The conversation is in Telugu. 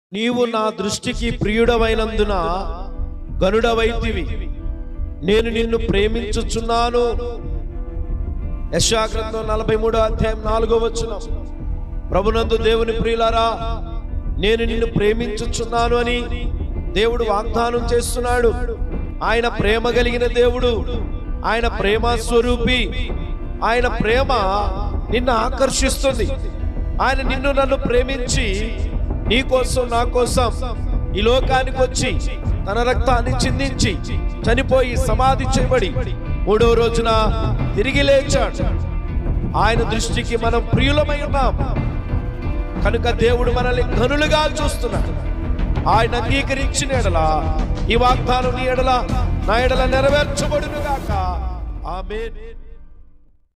నీవు నా దృష్టికి ప్రియుడవైనందున గనుడవైతివి నేను నిన్ను ప్రేమించుచున్నాను యశాగ్రంథం నలభై మూడో అధ్యాయం నాలుగో వచ్చిన ప్రభునందు దేవుని ప్రియులారా నేను నిన్ను ప్రేమించుచున్నాను అని దేవుడు వాగ్దానం చేస్తున్నాడు ఆయన ప్రేమ కలిగిన దేవుడు ఆయన ప్రేమ స్వరూపి ఆయన ప్రేమ నిన్ను ఆకర్షిస్తుంది ఆయన నిన్ను నన్ను ప్రేమించి నీ కోసం నా కోసం ఈ లోకానికి వచ్చి తన రక్తాన్ని చిందించి చనిపోయి సమాధి చేయబడి మూడో రోజున తిరిగి లేచాడు ఆయన దృష్టికి మనం ప్రియులమై ఉన్నాం కనుక దేవుడు మనల్ని ఘనులుగా చూస్తున్నాడు ఆయన అంగీకరించిన ఎడల ఈ వాగ్దానం నీ ఎడల నా ఎడల నెరవేర్చబడును గాక ఆమేన్